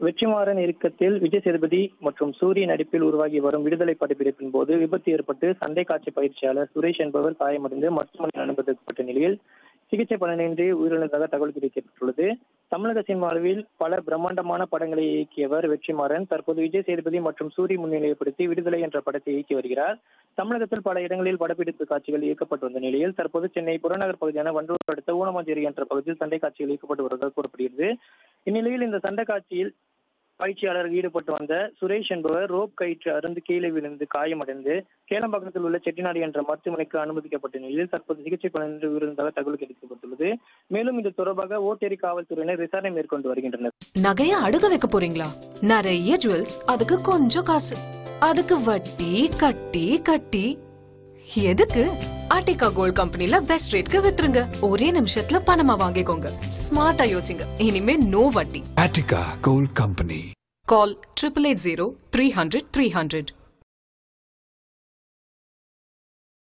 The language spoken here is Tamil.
வெற்றிமாறன் இறுக்கத்தில் விஜய் சேதுபதி மற்றும் சூரிய நடிப்பில் உருவாகி வரும் விடுதலை படப்பிடிப்பின் போது விபத்து ஏற்பட்டு சண்டை காட்சி பயிற்சியாளர் சுரேஷ் என்பவர் காயமடைந்து மருத்துவமனையில் அனுமதிக்கப்பட்ட நிலையில் சிகிச்சை பலனின்றி உயிரிழந்ததாக தகவல் கிடைக்கப்பட்டுள்ளது தமிழக சினிமாவில் பல பிரம்மாண்டமான படங்களை இயக்கியவர் வெற்றிமாறன் தற்போது விஜய் சேதுபதி மற்றும் சூரி முன்னிலைப்படுத்தி விடுதலை என்ற படத்தை இயக்கி வருகிறார் தமிழகத்தில் பல இடங்களில் படப்பிடிப்பு காட்சிகள் இயக்கப்பட்டு வந்த நிலையில் தற்போது சென்னை புறநகர் பகுதியான வண்டூர் அடுத்த ஊனமஞ்சேரி என்ற பகுதியில் சண்டை காட்சிகள் இயக்கப்பட்டு வருவதாக கூறப்படுகிறது இந்நிலையில் இந்த சண்டை காட்சியில் பயிற்சியாளர் ஈடுபட்டு வந்த சுரேஷ் என்பவர் ரோப் கயிற்று அருந்து கீழே விழுந்து காயமடைந்து கேளம்பாக்கத்தில் உள்ள செட்டிநாடு என்ற மருத்துவமனைக்கு அனுமதிக்கப்பட்ட நிலையில் தற்போது சிகிச்சை பலனின்றி உயிரிழந்ததாக தகவல் கிடைக்கப்பட்டுள்ளது மேலும் இது தொடர்பாக ஓட்டேரி காவல்துறையினர் விசாரணை மேற்கொண்டு வருகின்றனர் நகைய அடுக வைக்க போறீங்களா நிறைய ஜுவல்ஸ் அதுக்கு கொஞ்சம் காசு அதுக்கு வட்டி கட்டி கட்டி எதுக்கு ஆர்டிகா கோல்ட் கம்பெனில பெஸ்ட் ரேட்க்கு வித்துருங்க ஒரே நிமிஷத்துல பணமா வாங்கிக்கோங்க ஸ்மார்ட்டா யோசிங்க இனிமே நோ வட்டி Attica Gold Company. Call triple eight zero three hundred three hundred